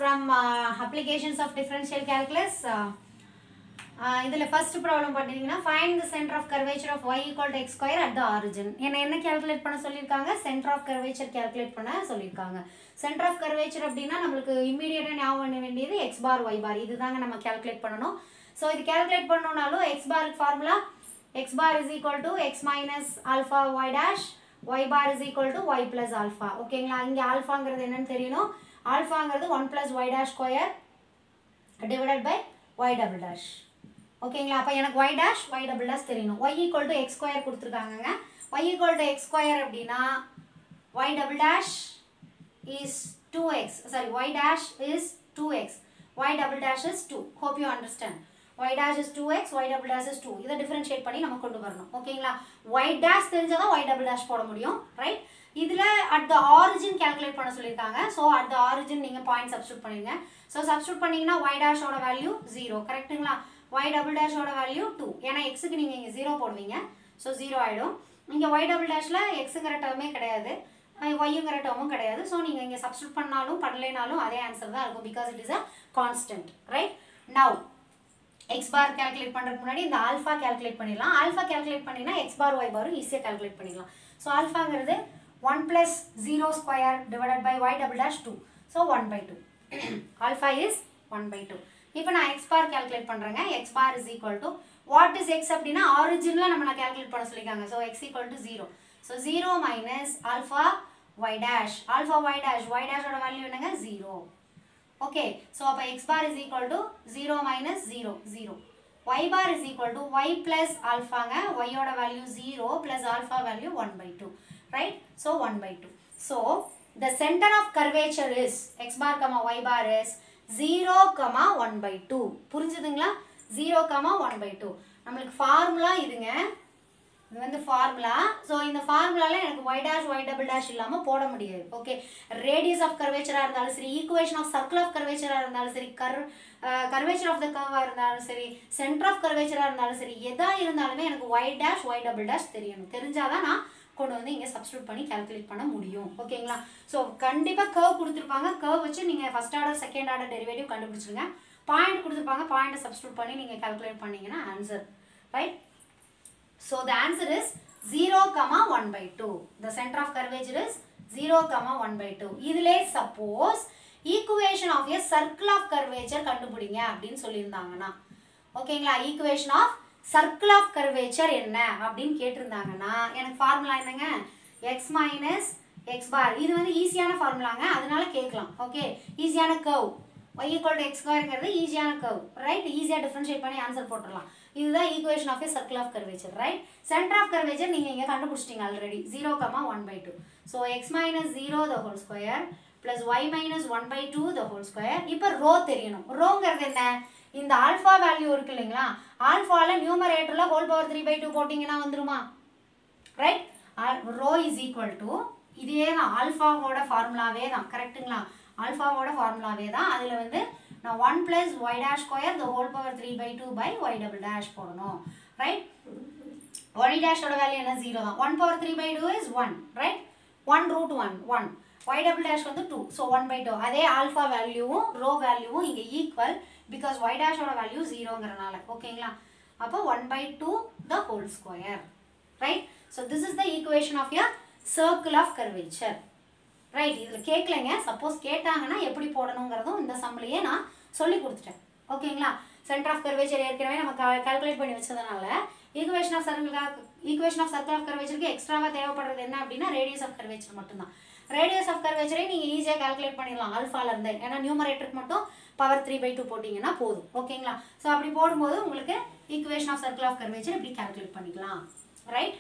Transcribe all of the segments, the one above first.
from uh, applications of differential calculus uh, uh, இதில் first problem பார்த்தீங்கன்னா find the center of curvature of y equal to x square at the origin என்ன என்ன calculate பண்ண சொல்லியிருக்காங்க centre of curvature calculate பண்ண சொல்லியிருக்காங்க centre of curvature அப்படின்னா நம்மளுக்கு இம்மீடியட்டாக ஞாபகம் பண்ண வேண்டியது எக்ஸ் பார் ஒய் பார் இதுதாங்க நம்ம கேல்குலேட் பண்ணணும் ஸோ இது கேல்குலேட் பண்ணணும்னாலும் எக்ஸ் பாருக்கு formula x bar is equal to x minus alpha y dash y bar is equal to y plus alpha ஓகேங்களா இங்கே ஆல்ஃபாங்கிறது என்னன்னு தெரியணும் ஆல்ஃபாங்கிறது one plus y dash square divided by y double dash ஓகேங்களா அப்போ எனக்கு y dash y double dash தெரியணும் y equal to x square கொடுத்துருக்காங்கங்க y equal to x square அப்படின்னா y double dash is two X sorry y dash is two x y double dash is two hope you understand y dash is two x y double dash is two இதை differentiate பண்ணி நம்ம கொண்டு வரணும் ஓகேங்களா y dash தெரிஞ்சாதான் y double dash போட முடியும் right இதில் அட் த ஆரிஜின் கேல்குலேட் பண்ண சொல்லியிருக்காங்க ஸோ அட் த ஆரிஜின் நீங்கள் பாயிண்ட் சப்ஸ்டியூட் பண்ணிடுங்க ஸோ சப்ஸ்டியூட் பண்ணிங்கன்னா ஒய் டேஷோட வேல்யூ ஜீரோ கரெக்ட்டுங்களா ஒய் டபுள் டேஷோட வேல்யூ டூ ஏன்னா எக்ஸுக்கு நீங்கள் இங்கே ஜீரோ போடுவீங்க ஸோ ஜீரோ ஆகிடும் இங்கே ஒய் டபுள் டேஷில் எக்ஸுங்கிற டேர்மே கிடையாது ஒய்யுங்கிற டேர்மும் கிடையாது ஸோ நீங்கள் இங்கே சப்ஸ்டியூட் பண்ணாலும் பண்ணலைனாலும் அதே ஆன்சர் தான் இருக்கும் because it is a constant right now x bar calculate பண்ணுறதுக்கு முன்னாடி இந்த ஆல்ஃபா கேல்குலேட் பண்ணிடலாம் ஆல்ஃபா கேல்குலேட் பண்ணினா எக்ஸ் பார் ஒய் பாரும் ஈஸியாக கேல்குலேட் பண்ணிடலாம் ஸோ ஆல்ஃபாங்கிறது one plus zero square divided by y double dash two so one by two alpha is one by two இப்போ நான் எக்ஸ் பார் கேல்குலேட் பண்ணுறேங்க x bar is equal to what is x அப்படின்னா ஆரிஜினில் நம்ம நான் calculate பண்ண சொல்லியிருக்காங்க so x equal to zero so zero minus alpha y dash alpha y dash y டேஷோட வேல்யூ என்னங்க ஜீரோ ஓகே ஸோ அப்போ x bar is equal to zero minus zero zero y bar is equal to y plus ஆல்ஃபாங்க ஒய்யோட value zero plus alpha value one by two right so one by two so the center of curvature is x bar comma y bar is zero comma one by two புரிஞ்சுதுங்களா zero comma one by two நம்மளுக்கு formula இதுங்க இது வந்து formula so இந்த ஃபார்முலாவில் எனக்கு y dash y double dash இல்லாமல் போட முடியாது ஓகே ரேடியஸ் ஆஃப் கர்வேச்சராக இருந்தாலும் சரி ஈக்குவேஷன் ஆஃப் சர்க்கிள் ஆஃப் கர்வேச்சராக இருந்தாலும் சரி கர் கர்வேச்சர் ஆஃப் த கர்வாக இருந்தாலும் சரி சென்டர் ஆஃப் கர்வேச்சராக இருந்தாலும் சரி எதாக இருந்தாலுமே எனக்கு y dash y double dash தெரியணும் தெரிஞ்சாதான் நான் கொண்டு வந்து இங்கே சப்ஸ்டியூட் பண்ணி கால்குலேட் பண்ண முடியும் ஓகேங்களா ஸோ கண்டிப்பாக கர்வ் கொடுத்துருப்பாங்க கர்வ் வச்சு நீங்கள் first order second order derivative கண்டுபிடிச்சிருங்க பாயிண்ட் கொடுத்துருப்பாங்க பாயிண்ட்டை சப்ஸ்டியூட் பண்ணி நீங்கள் கால்குலேட் பண்ணீங்கன்னா answer right So the answer is 0, comma 1 by 2. The center of curvature is 0, comma 1 by 2. இதிலே suppose equation of a circle of curvature கண்டுபிடிங்க அப்படின்னு சொல்லியிருந்தாங்கன்னா ஓகேங்களா equation of circle of curvature என்ன அப்படின்னு கேட்டிருந்தாங்கன்னா எனக்கு ஃபார்முலா என்னங்க x minus x bar இது வந்து ஈஸியான ஃபார்முலாங்க அதனால கேட்கலாம் ஓகே ஈஸியான curve y equal to x ஸ்கொயருங்கிறது ஈஸியான கர்வ் ரைட் ஈஸியாக டிஃப்ரென்ஷியேட் பண்ணி ஆன்சர் போட்டுடலாம் இதுதான் equation of a circle of curvature right center of curvature நீங்கள் இங்கே கண்டுபிடிச்சிட்டீங்க already zero comma one by two so x minus zero the whole square plus y minus one by two the whole square இப்போ rho தெரியணும் ரோங்கிறது என்ன இந்த alpha value இருக்கு இல்லைங்களா ஆல்ஃபாவில் நியூமரேட்டரில் whole power three by two போட்டிங்கன்னா வந்துருமா right rho is equal to இதே தான் ஆல்ஃபாவோட ஃபார்முலாவே தான் கரெக்ட்டுங்களா ஆல்ஃபாவோட ஃபார்முலாவே தான் அதில் வந்து நான் one plus y dash square the whole power three by two by y double dash போடணும் ரைட் ஒய் டேஷோட வேல்யூ என்ன ஜீரோ தான் one power three by two is one right one root one one y double dash வந்து two so one by two அதே alpha வேல்யூவும் rho வேல்யூவும் இங்கே equal because y டேஷோட வேல்யூ ஜீரோங்கிறனால ஓகேங்களா அப்போ one by two the whole square right so this is the equation of a circle of curvature right இதில் கேட்கலைங்க சப்போஸ் கேட்டாங்கன்னா எப்படி போடணுங்கிறதும் இந்த சம்பளையே நான் சொல்லி கொடுத்துட்டேன் ஓகேங்களா சென்டர் ஆஃப் கர்வேச்சர் ஏற்கனவே நம்ம கால்குலேட் பண்ணி வச்சதுனால equation of circle equation of circle of கர்வேச்சருக்கு எக்ஸ்ட்ராவாக தேவைப்படுறது என்ன அப்படின்னா ரேடியஸ் ஆஃப் கர்வேச்சர் மட்டும்தான் ரேடியஸ் ஆஃப் கர்வேச்சரே நீங்கள் ஈஸியாக கால்குலேட் பண்ணிடலாம் ஆல்ஃபால இருந்து ஏன்னா நியூமரேட்டருக்கு மட்டும் பவர் த்ரீ பை டூ போட்டிங்கன்னா போதும் ஓகேங்களா ஸோ அப்படி போடும்போது உங்களுக்கு equation of circle of curvature இப்படி கால்குலேட் பண்ணிக்கலாம் right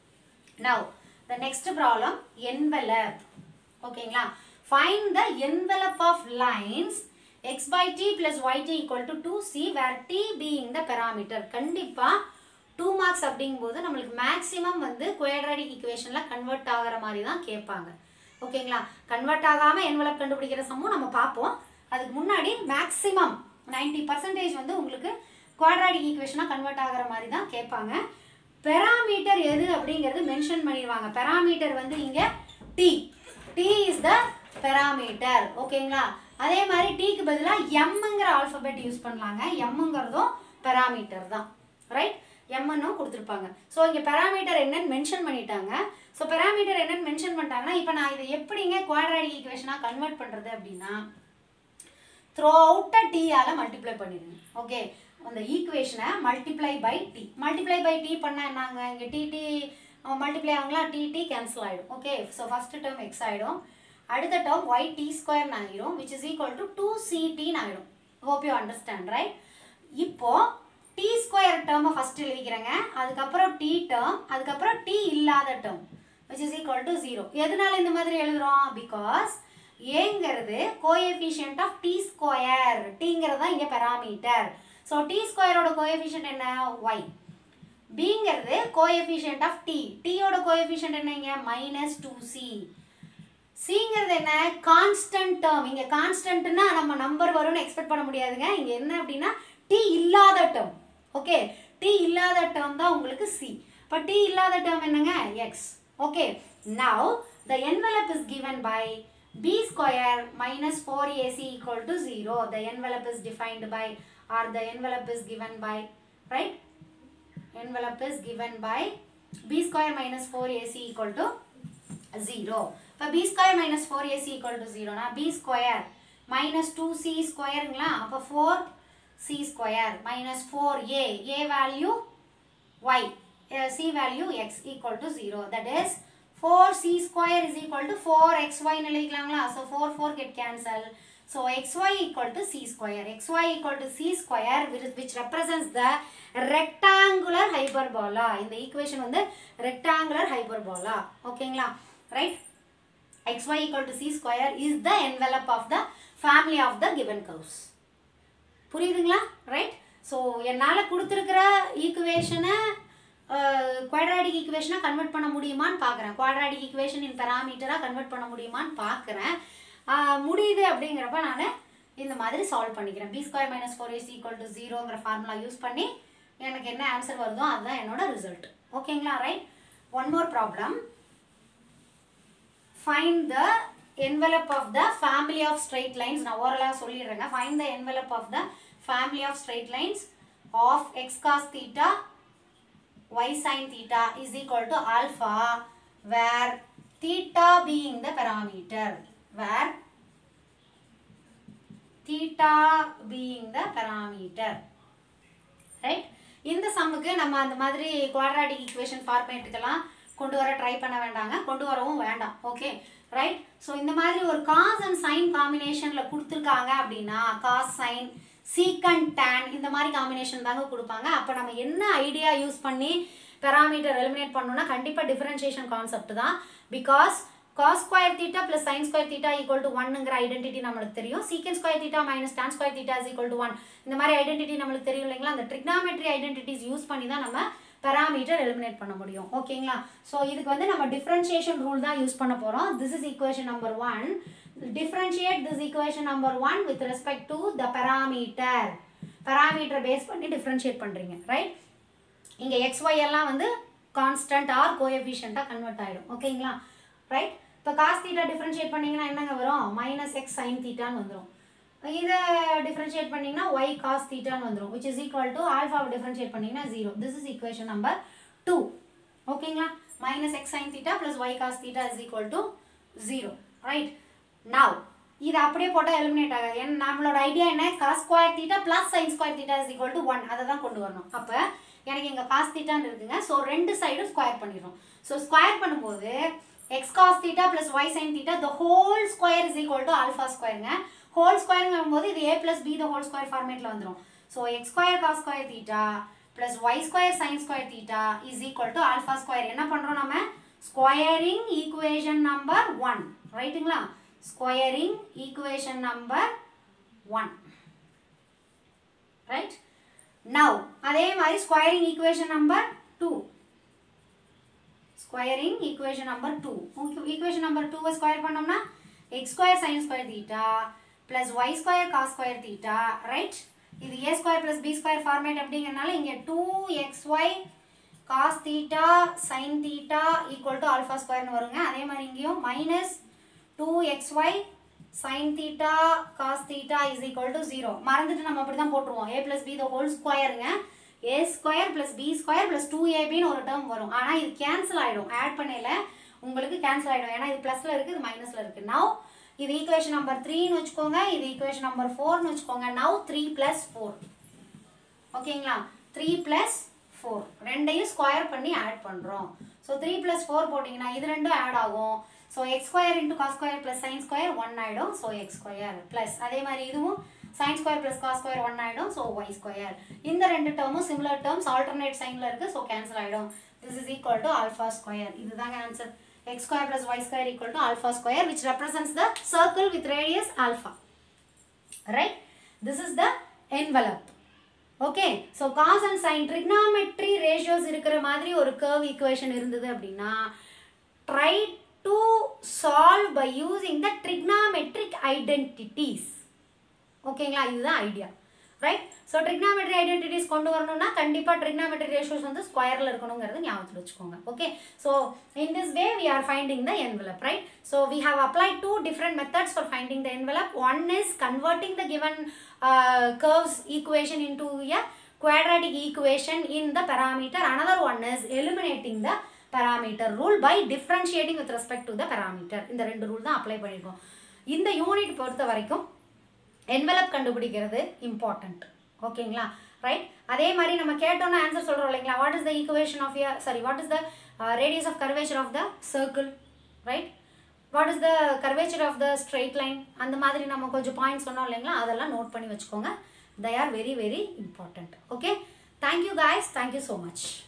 now the next problem envelope ஓகேங்களா find the envelope of lines x by t plus y t equal to two c where t being the parameter கண்டிப்பாக two marks அப்படிங்கும்போது நம்மளுக்கு maximum வந்து குவேட்ராடிக் ஈக்குவேஷனில் convert ஆகிற மாதிரி தான் கேட்பாங்க ஓகேங்களா கன்வெர்ட் ஆகாமல் envelope கண்டுபிடிக்கிற சம்மும் நம்ம பார்ப்போம் அதுக்கு முன்னாடி மேக்ஸிமம் நைன்டி பர்சன்டேஜ் வந்து உங்களுக்கு குவாட்ராடிக் ஈக்குவேஷனாக கன்வெர்ட் ஆகிற மாதிரி தான் கேட்பாங்க பெராமீட்டர் எது அப்படிங்கிறது மென்ஷன் பண்ணிடுவாங்க பெராமீட்டர் வந்து இங்கே t t is the parameter ஓகேங்களா அதே மாதிரி டீக்கு பதிலாக எம்ங்கிற ஆல்ஃபபெட் யூஸ் பண்ணலாங்க எம்ங்கிறதும் பெராமீட்டர் தான் ரைட் எம்னும் கொடுத்துருப்பாங்க ஸோ இங்கே பெராமீட்டர் என்னன்னு மென்ஷன் பண்ணிட்டாங்க ஸோ பெராமீட்டர் என்னன்னு மென்ஷன் பண்ணிட்டாங்கன்னா இப்போ நான் இதை எப்படிங்க குவாட்ராடிக் ஈக்குவேஷனாக கன்வெர்ட் பண்ணுறது அப்படின்னா த்ரோ அவுட்டை டீயால் மல்டிப்ளை பண்ணிடுங்க ஓகே அந்த ஈக்குவேஷனை multiply by t multiply by t பண்ணால் என்னங்க இங்கே டி டி மல்டிப்ளை ஆகுங்களா டி டி கேன்சல் ஆகிடும் okay so first term x ஆகிடும் அடுத்த டேர்ம் ஒய் டி ஸ்கொயர்னு ஆகிடும் which is equal to two c டின்னு ஆகிடும் ஹோப் யூ அண்டர்ஸ்டாண்ட் ரைட் இப்போ டி ஸ்கொயர் டேர்மை ஃபஸ்ட்டு எழுதிக்கிறேங்க அதுக்கப்புறம் டி டேர்ம் அதுக்கப்புறம் டி இல்லாத term which is equal to zero எதனால இந்த மாதிரி எழுதுறோம் பிகாஸ் ஏங்கிறது கோஎஃபிஷியன்ட் ஆஃப் டி ஸ்கொயர் டிங்கிறது தான் இங்கே பெராமீட்டர் ஸோ டி ஸ்கொயரோட கோஎஃபிஷியன்ட் என்ன ஒய் பிங்கிறது கோஎஃபிஷியன்ட் ஆஃப் டி டியோட கோஎஃபிஷியன்ட் என்னங்க மைனஸ் டூ சி சிங்கிறது என்ன கான்ஸ்டன்ட் டேர்ம் இங்கே கான்ஸ்டன்ட்னா நம்ம நம்பர் வரும்னு எக்ஸ்பெக்ட் பண்ண முடியாதுங்க இங்கே என்ன அப்படின்னா டி இல்லாத டேர்ம் ஓகே டி இல்லாத டேர்ம் தான் உங்களுக்கு சி இப்போ டி இல்லாத டேர்ம் என்னங்க x okay now the envelope is given by b square minus 4ac equal to 0 the envelope is defined by or the envelope is given by right envelope is given by b square minus 4ac equal to 0 இப்போ b square minus 4ac equal to 0 னா b square minus 2c ஸ்கொயருங்களா அப்போ 4c ஸ்கொயர் minus 4a a value y uh, c value x equal to 0 that is 4c square is equal to 4xy னு எழுதிக்கலாங்களா so 4 4 get cancel so xy equal to c square xy equal to c square which which represents the rectangular hyperbola இந்த equation வந்து rectangular hyperbola ஓகேங்களா right xy equal to c square is the envelope of the family of the given curves புரியுதுங்களா right so என்னால் கொடுத்துருக்கிற ஈக்குவேஷனை quadratic ஈக்குவேஷனாக convert பண்ண முடியுமான்னு பார்க்குறேன் குவாட்ராடிக் ஈக்குவேஷன் இன் பெராமீட்டராக கன்வெர்ட் பண்ண முடியுமான்னு பார்க்குறேன் முடியுது அப்படிங்கிறப்ப நான் இந்த மாதிரி சால்வ் பண்ணிக்கிறேன் b square minus four is equal to ஜீரோங்கிற ஃபார்முலா யூஸ் பண்ணி எனக்கு என்ன ஆன்சர் வருதோ அதுதான் என்னோட ரிசல்ட் ஓகேங்களா right one more problem find the envelope of the family of straight lines நான் ஓரலாக சொல்லிடுறேங்க find the envelope of the family of straight lines of x cos theta y sin theta is equal to alpha where theta being the parameter where theta being the parameter right இந்த சம்முக்கு நம்ம அந்த மாதிரி quadratic equation ஃபார்மேட்டுக்கெல்லாம் கொண்டு வர try பண்ண வேண்டாங்க கொண்டு வரவும் வேண்டாம் ஓகே ரைட் ஸோ இந்த மாதிரி ஒரு காஸ் அண்ட் சைன் காம்பினேஷனில் கொடுத்துருக்காங்க அப்படின்னா காஸ் சைன் சீக்கண்ட் டேன் இந்த மாதிரி காம்பினேஷன் தாங்க கொடுப்பாங்க அப்போ நம்ம என்ன ஐடியா யூஸ் பண்ணி பெராமீட்டர் எலிமினேட் பண்ணோம்னா கண்டிப்பாக டிஃபரன்ஷியேஷன் கான்செப்ட் தான் because cos square theta plus sine square theta equal to ஒன்னுங்கிற ஐடென்டிட்டி நம்மளுக்கு தெரியும் secant square theta minus tan square theta is equal to one இந்த மாதிரி ஐடென்டிட்டி நம்மளுக்கு தெரியும் இல்லைங்களா அந்த ட்ரிக்னாமெட்ரி ஐடென்டிட்டிஸ் யூஸ் பண்ணி தான் நம்ம பெராமீட்டர் எலிமினேட் பண்ண முடியும் ஓகேங்களா ஸோ இதுக்கு வந்து நம்ம டிஃப்ரென்ஷியேஷன் ரூல் தான் யூஸ் பண்ண போகிறோம் this is equation number one differentiate this equation number one with respect to the parameter parameter base பண்ணி டிஃப்ரென்ஷியேட் பண்ணுறீங்க ரைட் இங்கே எக்ஸ்ஒய் எல்லாம் வந்து கான்ஸ்டன்ட் ஆர் கோஎஃபிஷியண்ட்டாக கன்வெர்ட் ஆகிடும் ஓகேங்களா ரைட் இப்போ காஸ் தீட்டா டிஃப்ரென்ஷியேட் பண்ணிங்கன்னா என்னங்க வரும் மைனஸ் எக்ஸ் சைன் தீட்டான்னு வந்துடும் இதை டிஃப்ரென்ஷியேட் பண்ணிங்கன்னா ஒய் காஸ் தீட்டான்னு வந்துடும் விச் இஸ் ஈக்குவல் டு ஆல்ஃபாவை டிஃப்ரென்ஷியேட் பண்ணிங்கன்னா zero this is equation number two ஓகேங்களா minus x sine theta plus y cos theta is equal to zero right now இது அப்படியே போட்டால் எலிமினேட் ஆகாது ஏன்னா நம்மளோட ஐடியா என்ன cos square theta plus sine square theta is equal to one அதை தான் கொண்டு வரணும் அப்போ எனக்கு இங்கே காஸ் தீட்டான்னு இருக்குங்க ஸோ ரெண்டு சைடும் ஸ்கொயர் பண்ணிடுறோம் ஸோ ஸ்கொயர் பண்ணும்போது x cos theta plus y sine theta the whole square is equal to alpha ஸ்கொயருங்க ஹோல் ஸ்கொயருங்கும் போது இது a plus b the whole square ஃபார்மேட்டில் வந்துடும் so x square cos square theta plus y square sine square theta is equal to alpha square என்ன பண்ணுறோம் நம்ம squaring equation number one ரைட்டுங்களா squaring equation number one right now அதே மாதிரி squaring equation number two squaring equation number two equation number டூவை square பண்ணோம்னா x square sine square theta plus y square cos square theta right இது a square plus b square format அப்படிங்கிறனால இங்கே two x y cos theta sine theta equal to alpha ஸ்கொயர்னு வருங்க அதே மாதிரி இங்கேயும் minus two x y sine theta cos theta is equal to zero மறந்துட்டு நம்ம அப்படி தான் போட்டுருவோம் a plus b the whole ஸ்கொயருங்க ஏ square plus b square plus two ஏபின்னு ஒரு டேர்ம் வரும் ஆனால் இது கேன்சல் ஆகிடும் ஆட் பண்ணையில் உங்களுக்கு கேன்சல் ஆகிடும் ஏன்னா இது ப்ளஸில் இருக்குது இது மைனஸில் இருக்குது நவ் இது ஈக்குவேஷன் நம்பர் த்ரீன்னு வச்சுக்கோங்க இது ஈக்குவேஷன் நம்பர் ஃபோர்னு வச்சுக்கோங்க நவ் த்ரீ ப்ளஸ் ஃபோர் ஓகேங்களா த்ரீ ப்ளஸ் ஃபோர் ரெண்டையும் ஸ்கொயர் பண்ணி ஆட் பண்ணுறோம் ஸோ த்ரீ ப்ளஸ் ஃபோர் போட்டிங்கன்னா இது ரெண்டும் ஆட் ஆகும் so x square into cos square plus sine square one ஆகிடும் ஸோ எக்ஸ் ஸ்கொயர் ப்ளஸ் அதே மாதிரி இதுவும் sine square plus cos square one ஆகிடும் ஸோ ஒய் ஸ்கொயர் இந்த ரெண்டு டேர்மும் சிமிலர் டேர்ம்ஸ் ஆல்டர்னேட் சைனில் இருக்குது ஸோ கேன்சல் ஆகிடும் this is equal to alpha square இதுதாங்க answer x square plus y square equal to alpha square which represents the circle with radius alpha right this is the envelope okay so cos and sine trigonometry ratios இருக்கிற மாதிரி ஒரு curve equation இருந்தது அப்படின்னா try to solve by using the trigonometric identities ஓகேங்களா இதுதான் idea right so trigonometry identities கொண்டு வரணும்னா கண்டிப்பாக ட்ரிக்னாமெட்ரி ரேஷியோஸ் வந்து ஸ்கொயரில் இருக்கணுங்கிறது ஞாபகத்தில் வச்சுக்கோங்க okay so in this way we are finding the envelope right so we have applied two different methods for finding the envelope one is converting the given curves equation into a quadratic equation in the parameter another one is eliminating the parameter rule by differentiating with respect to the parameter இந்த ரெண்டு rule தான் apply பண்ணியிருக்கோம் இந்த unit பொறுத்த வரைக்கும் envelope கண்டுபிடிக்கிறது important ஓகேங்களா right அதே மாதிரி நம்ம கேட்டோம்னா ஆன்சர் சொல்கிறோம் இல்லைங்களா what is the equation of your sorry what is the radius of curvature of the circle right what is the curvature of the straight line அந்த மாதிரி நம்ம கொஞ்சம் பாயிண்ட்ஸ் சொன்னோம் இல்லைங்களா அதெல்லாம் நோட் பண்ணி வச்சுக்கோங்க they are very very important okay thank you guys thank you so much